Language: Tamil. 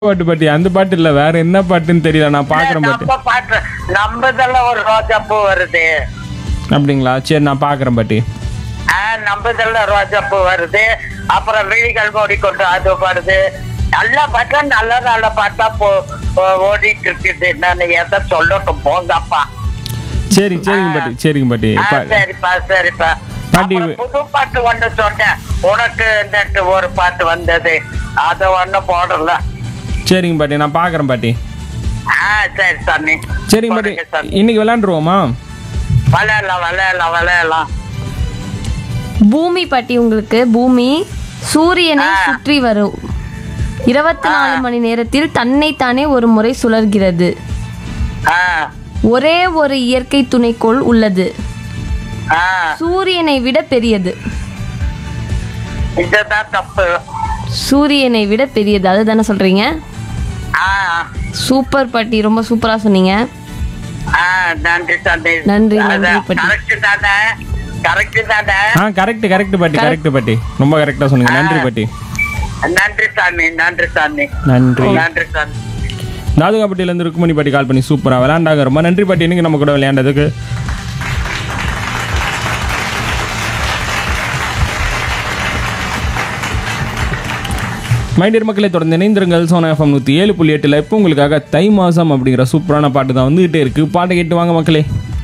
பாட்டு பாட்டி அந்த பாட்டு இல்ல வேற என்ன பாட்டுன்னு தெரியல நான் பாக்குறேன் பாட்டு நம்ம பாட்டு நம்மதெல்லாம் ஒரு ரோஜா பூ வருது அப்படிங்களா சரி நான் பாக்குறேன் பாட்டி ஆஹ் நம்மதெல்லாம் ரோஜா பூ வருது அப்புறம் விழிகள் மூடிக்கொண்டு அது வருது நல்ல பாட்டா நல்ல நல்ல பாட்டா போ ஓ- ஓடிட்டு இருக்குது நான் எதை சொல்லட்டும் போங்கப்பா சரி சரிங்க பாட்டி சரிங்க பாட்டி ஆ, பா- சரிப்பா சரிப்பா பாட்டி, அப்புறம் புது பாட்டு ஒண்ணு சொன்னேன் உனக்கு இந்த ஒரு பாட்டு வந்தது அத ஒண்ணு போடல சரிங்க பாட்டி நான் பாக்குறேன் பாட்டி ஆ சரி சாமி சரிங்க பாட்டி போடுங்க சாமி. இன்னைக்கு விளையாண்டுருவோமா விளையாடலாம் விளையாடலாம் விளையாடலாம் பூமி பட்டி உங்களுக்கு பூமி சூரியனை சுற்றி வரும் இருபத்தி நாலு மணி நேரத்தில் தன்னைத்தானே ஒரு முறை சுழல்கிறது ஆ ஒரே ஒரு இயற்கை துணைக்கோள் உள்ளது ஆ சூரியனை விட பெரியது இதுதான் தப்பு சூரியனை விட பெரியது அதுதானே சொல்றீங்க ஆ சூப்பர் பாட்டி ரொம்ப சூப்பரா சொன்னீங்க ஆ நன்றி சாமி நன்றி, நன்றி, பாட்டி. கரெக்ட் தானே கரெக்ட் தானே ஆ கரெக்ட் கரெக்ட் பாட்டி கரெக்ட் பாட்டி ரொம்ப கரெக்டா சொன்னீங்க நன்றி பாட்டி நன்றி சாமி நன்றி சாமி நன்றி நன்றி சாமி தாதுகாப்பட்டியிலேருந்து ருக்குமணி பாட்டி கால் பண்ணி சூப்பராக விளையாண்டாங்க ரொம்ப நன்றி பாட்டி இன்னைக்கு நம்ம கூட விளையாண்டதுக்கு மைடியர் மக்களை தொடர்ந்து இணைந்திருங்கள் சோனா எஃப்எம் நூற்றி ஏழு புள்ளி எட்டில் இப்போ உங்களுக்காக தை மாதம் அப்படிங்கிற சூப்பரான பாட்டு தான் வந்துகிட்டே இருக்குது பாட்டை கேட்டு வாங்க மக்களே